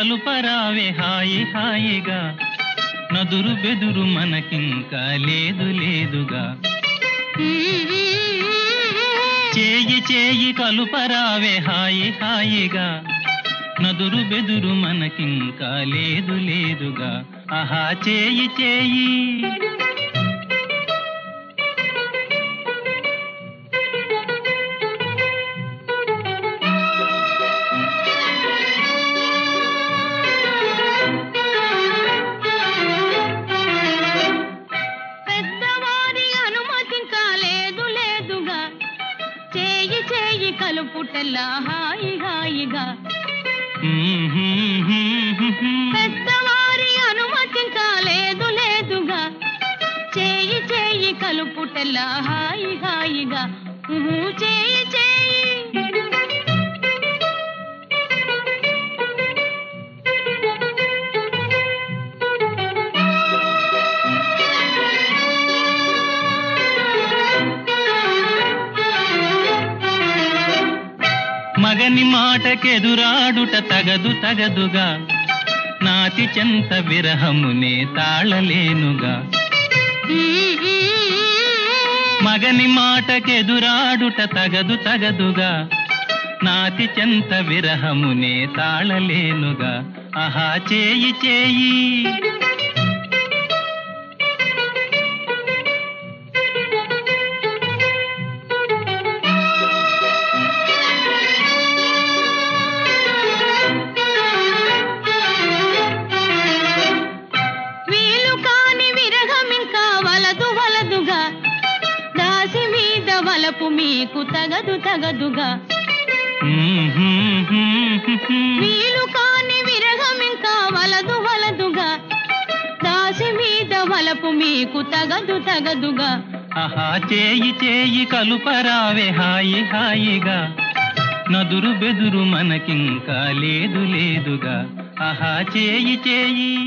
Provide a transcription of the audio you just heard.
కలుపరావే హాయి హాయిగా నదురు బెదురు మనకింకా లేదు లేదుగా చేయి చేయి కలుపరావే హాయి హాయిగా నదురు బెదురు మనకింకా లేదు లేదుగా ఆహా చేయి చేయి పెద్దవారి అనుమతింకా లేదు లేదుగా చేయి చేయి కలుపుటల్లా హాయి హాయిగా పెద్దవారి అనుమతింకా లేదు లేదుగా చేయి చేయి కలుపుటల్లా హాయి హాయిగా ఉహు, చేయి చేయి మగని మాటకెదురాడుట తగదు తగదుగా నాతి చెంత విరహమునే తాళలేనుగా మగని మాటకెదురాడుట తగదు తగదుగా నాతి చెంత విరహమునే తాళలేనుగా ఆహా చేయి చేయి వీలు కాని విరహమింకా వలదు వలదుగా దాసి మీద వలపు మీకు తగదు తగదుగా వీలు కాని విరహమింకా వలదు వలదుగా దాసి మీద వలపు మీకు తగదు తగదుగా ఆహా చేయి చేయి కలుపరావే హాయి హాయిగా నదురు బెదురు మనకింకా లేదు లేదుగా ఆహా చేయి చేయి